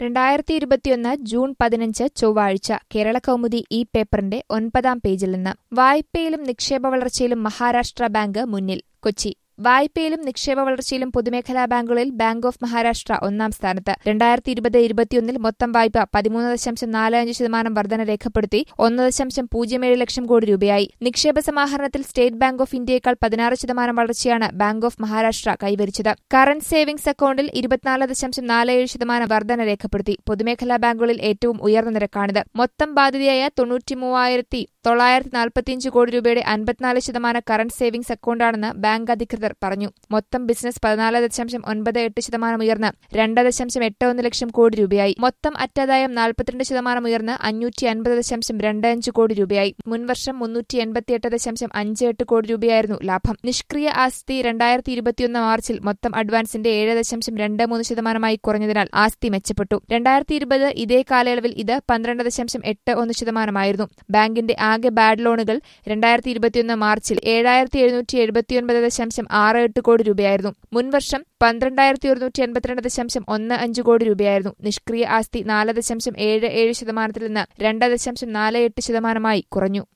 രണ്ടായിരത്തി ഇരുപത്തിയൊന്ന് ജൂൺ പതിനഞ്ച് ചൊവ്വാഴ്ച കേരള കൗമുദി ഈ പേപ്പറിന്റെ ഒൻപതാം പേജിൽ നിന്ന് വായ്പയിലും നിക്ഷേപ വളർച്ചയിലും മഹാരാഷ്ട്ര ബാങ്ക് മുന്നിൽ കൊച്ചി വായ്പയിലും നിക്ഷേപ വളർച്ചയിലും പൊതുമേഖലാ ബാങ്കുകളിൽ ബാങ്ക് ഓഫ് മഹാരാഷ്ട്ര ഒന്നാം സ്ഥാനത്ത് രണ്ടായിരത്തി ഇരുപത് ഇരുപത്തിയൊന്നിൽ മൊത്തം വായ്പ പതിമൂന്ന് ദശാംശം നാല് അഞ്ച് ശതമാനം വർധന രേഖപ്പെടുത്തി ഒന്ന് ദശാംശം പൂജ്യം ഏഴ് ലക്ഷം കോടി രൂപയായി നിക്ഷേപ സമാഹരണത്തിൽ സ്റ്റേറ്റ് ബാങ്ക് ഓഫ് ഇന്ത്യയേക്കാൾ പതിനാറ് ശതമാനം വളർച്ചയാണ് ബാങ്ക് ഓഫ് മഹാരാഷ്ട്ര കൈവരിച്ചത് കറന്റ് സേവിംഗ്സ് അക്കൌണ്ടിൽ ഇരുപത്തിനാല് ദശാംശം നാല് ഏഴ് ശതമാനം വർധന രേഖപ്പെടുത്തി പൊതുമേഖലാ ബാങ്കുകളിൽ ഏറ്റവും ഉയർന്ന നിരക്കാണിത് മൊത്തം ബാധ്യതയായ തൊണ്ണൂറ്റി മൂവായിരത്തി തൊള്ളായിരത്തി നാൽപ്പത്തിയഞ്ച് കോടി രൂപയുടെ അൻപത്തിനാല് ശതമാനം കറന്റ് സേവിംഗ്സ് അക്കൌണ്ടാണെന്ന് ബാങ്ക് അധികൃതർ പറഞ്ഞു മൊത്തം ബിസിനസ് പതിനാല് ദശാംശം ഒൻപത് എട്ട് ശതമാനം ഉയർന്ന് രണ്ട് ദശാംശം എട്ട് ഒന്ന് ലക്ഷം കോടി രൂപയായി മൊത്തം അറ്റാദായം നാൽപ്പത്തിരണ്ട് ശതമാനം ഉയർന്ന് അഞ്ഞൂറ്റി അൻപത് ദശാംശം രണ്ട് അഞ്ച് കോടി രൂപയായി മുൻവർഷം മുന്നൂറ്റി എൺപത്തിയെട്ട് ദശാംശം അഞ്ച് എട്ട് കോടി രൂപയായിരുന്നു ലാഭം നിഷ്ക്രിയ ആസ്തി രണ്ടായിരത്തി ഇരുപത്തിയൊന്ന് മാർച്ചിൽ മൊത്തം അഡ്വാൻസിന്റെ ഏഴ് ദശാംശം രണ്ട് മൂന്ന് ശതമാനമായി കുറഞ്ഞതിനാൽ ആസ്തി മെച്ചപ്പെട്ടു രണ്ടായിരത്തി ഇരുപത് ഇതേ കാലയളവിൽ ഇത് പന്ത്രണ്ട് ദശാംശം എട്ട് ഒന്ന് ശതമാനമായിരുന്നു ബാങ്കിന്റെ ആകെ ബാഡ് ലോണുകൾ രണ്ടായിരത്തി ഇരുപത്തിയൊന്ന് മാർച്ചിൽ ഏഴായിരത്തി എഴുന്നൂറ്റി എഴുപത്തിയൊൻപത് ദശാംശം ആറ് എട്ട് കോടി രൂപയായിരുന്നു മുൻവർഷം പന്ത്രണ്ടായിരത്തി ഒരുന്നൂറ്റി എൺപത്തിരണ്ട് ദശാംശം ഒന്ന് അഞ്ച് കോടി രൂപയായിരുന്നു നിഷ്ക്രിയ ആസ്തി നാല് ദശാംശം ഏഴ് ഏഴ് ശതമാനത്തിൽ നിന്ന് രണ്ട് ദശാംശം നാല് എട്ട് ശതമാനമായി കുറഞ്ഞു